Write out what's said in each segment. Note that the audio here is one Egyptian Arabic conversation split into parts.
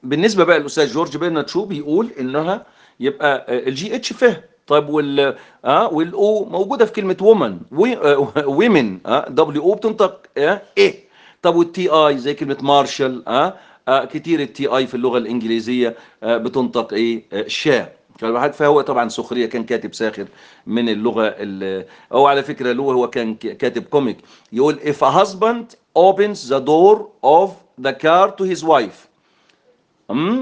بالنسبه بقى للاستاذ جورج بيرنارد شو بيقول انها يبقى الجي اتش فيه طيب وال اه والاو موجوده في كلمه وومن ويمن اه دبليو او بتنطق اه ايه طب والتي اي زي كلمه مارشال اه, آه كتير التي اي في اللغه الانجليزيه آه بتنطق ايه آه شا فهو طبعا سخريه كان كاتب ساخر من اللغه او على فكره له هو كان كاتب كوميك يقول if a husband opens the door of the car to his wife um,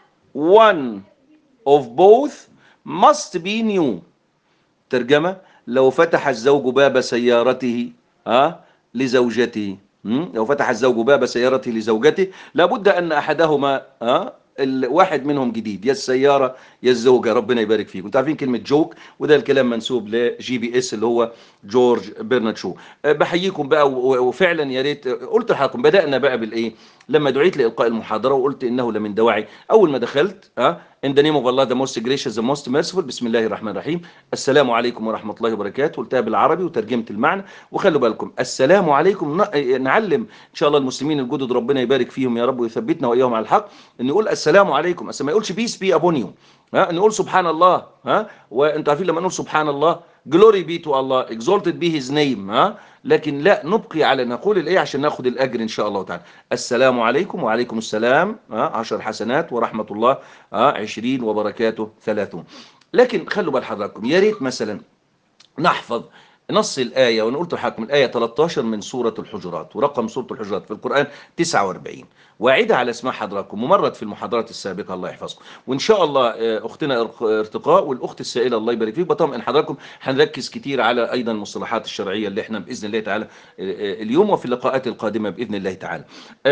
one of both must be new ترجمة لو فتح الزوج باب سيارته ها لزوجته لو فتح الزوج باب سيارته لزوجته لابد أن أحدهما ها الواحد منهم جديد يا السياره يا الزوجه ربنا يبارك فيكم انتوا عارفين كلمه جوك وده الكلام منسوب لجي بي اس اللي هو جورج بيرنارد شو بحييكم بقى وفعلا يا ريت قلت لحضراتكم بدانا بقى بالايه لما دعيت لالقاء المحاضره وقلت انه لمن دواعي اول ما دخلت ها in the name of Allah the most gracious the most merciful بسم الله الرحمن الرحيم السلام عليكم ورحمه الله وبركاته قلتها بالعربي وترجمت المعنى وخلوا بالكم السلام عليكم نعلم ان شاء الله المسلمين الجدد ربنا يبارك فيهم يا رب ويثبتنا واياهم على الحق ان نقول السلام عليكم بس ما يقولش بيس بي ابون يو ها نقول سبحان الله ها وانتوا عارفين لما نقول سبحان الله جلوري بي تو الله اكزالتد بي هيز نيم ها لكن لا نبقي على نقول الايه عشان ناخد الاجر ان شاء الله تعالى السلام عليكم وعليكم السلام ها عشر حسنات ورحمه الله ها عشرين وبركاته ثلاثون لكن خلوا بال حضراتكم يا ريت مثلا نحفظ نص الآية وأنا قلت لحضراتكم الآية 13 من سورة الحجرات ورقم سورة الحجرات في القرآن 49 واعدها على اسماء حضراتكم ومرت في المحاضرات السابقة الله يحفظكم وإن شاء الله أختنا ارتقاء والأخت السائلة الله يبارك فيك بطمئن حضراتكم هنركز كتير على أيضا المصطلحات الشرعية اللي احنا بإذن الله تعالى اليوم وفي اللقاءات القادمة بإذن الله تعالى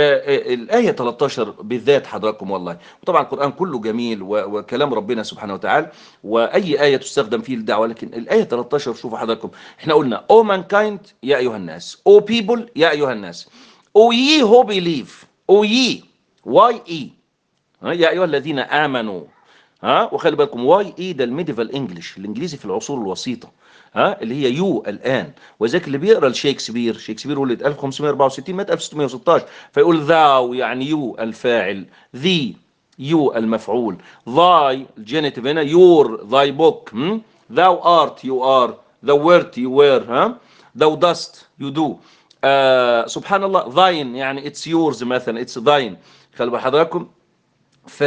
الآية 13 بالذات حضراتكم والله وطبعا القرآن كله جميل وكلام ربنا سبحانه وتعالى وأي آية تستخدم فيه الدعوة لكن الآية 13 شوفوا حضراتكم احنا قلنا او mankind يا ايها الناس او people يا ايها الناس او ye who believe او ye why e يا ايها الذين امنوا ها وخلي بالكم واي اي ده الميديفال انجلش الانجليزي في العصور الوسيطه ها اللي هي يو الان وذاك اللي بيقرا لشكسبير شكسبير ولد 1564 مات 1616 فيقول ذاو يعني يو الفاعل ذي يو المفعول ذاي الجينيتيف هنا يور ذاي بوك ذاو ارت يو ار the word you wear ها thou dost you do آه سبحان الله thine يعني it's yours مثلا it's thine خلوا حضراتكم ف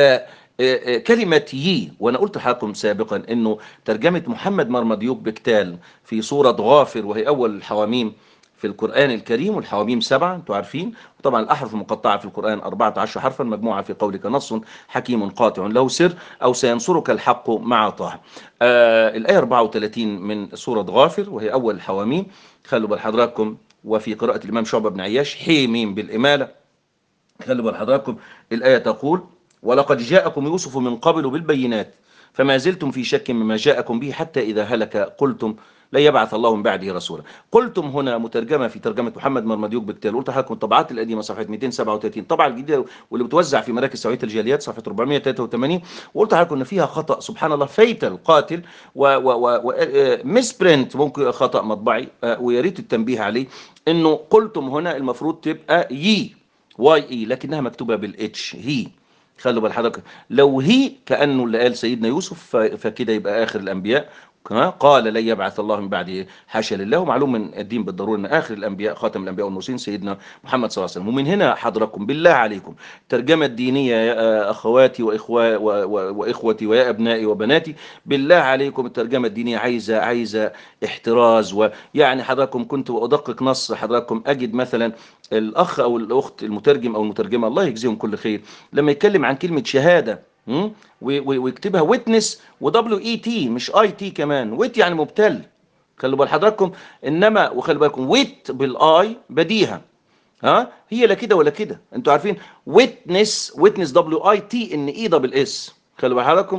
كلمة يي وأنا قلت لحضراتكم سابقا أنه ترجمة محمد مرمديوك بكتال في سورة غافر وهي أول الحواميم في القرآن الكريم والحواميم سبعة انتوا عارفين وطبعا الأحرف المقطعة في القرآن 14 حرفا مجموعة في قولك نص حكيم قاطع له سر أو سينصرك الحق مع طه آه الآية 34 من سورة غافر وهي أول الحواميم خلوا بال حضراتكم وفي قراءة الإمام شعبة بن عياش حيميم بالإمالة خلوا بال حضراتكم الآية تقول ولقد جاءكم يوسف من قبل بالبينات فما زلتم في شك مما جاءكم به حتى إذا هلك قلتم لا يبعث الله من بعده رسولا قلتم هنا مترجمة في ترجمة محمد مرمديوك بكتال قلت لحضراتكم الطبعات القديمة صفحة 237 الطبعة الجديدة واللي بتوزع في مراكز سوية الجاليات صفحة 483 وقلت لحضراتكم ان فيها خطأ سبحان الله فيتل قاتل و, و, و, و مس برنت ممكن خطأ مطبعي ويا ريت التنبيه عليه انه قلتم هنا المفروض تبقى يي واي اي لكنها مكتوبة بالاتش هي خلوا بال حضرتك لو هي كانه اللي قال سيدنا يوسف فكده يبقى اخر الانبياء قال لن يبعث الله من بعده حاشا لله ومعلوم من الدين بالضروره ان اخر الانبياء خاتم الانبياء والمرسلين سيدنا محمد صلى الله عليه وسلم ومن هنا حضراتكم بالله عليكم الترجمه الدينيه يا اخواتي واخوة واخوتي ويا ابنائي وبناتي بالله عليكم الترجمه الدينيه عايزه عايزه احتراز ويعني حضراتكم كنت ادقق نص حضراتكم اجد مثلا الاخ او الاخت المترجم او المترجمه الله يجزيهم كل خير لما يتكلم عن كلمه شهاده ويكتبها ويتنس ودبليو اي تي مش اي تي كمان ويت يعني مبتل خلوا بال حضراتكم انما وخلوا بالكم ويت بالاي بديهه ها هي لا كده ولا كده انتوا عارفين ويتنس ويتنس دبليو اي تي ان اي دبل اس خلوا بال حضراتكم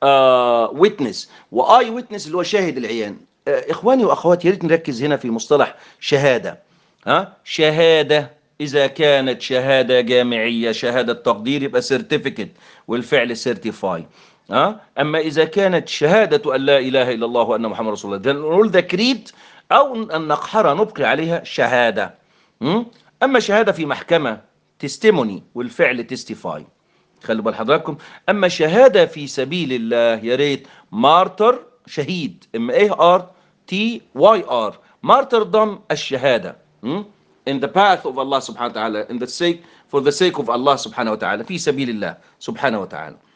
آه ويتنس واي ويتنس اللي هو شاهد العيان آه اخواني واخواتي يا ريت نركز هنا في مصطلح شهاده ها شهاده إذا كانت شهادة جامعية شهادة تقدير يبقى سيرتيفيكت والفعل سيرتيفاي أه؟ أما إذا كانت شهادة أن لا إله إلا الله وأن محمد رسول الله نقول ذا كريد أو أن نقحرها نبقي عليها شهادة م? أما شهادة في محكمة تستيموني والفعل تستيفاي خلوا بال حضراتكم اما شهاده في سبيل الله يا ريت مارتر شهيد ام ايه ار تي واي ار مارتردom الشهاده م? in the path of Allah سبحانه وتعالى in the sake for the sake of Allah سبحانه وتعالى في سبيل الله سبحانه وتعالى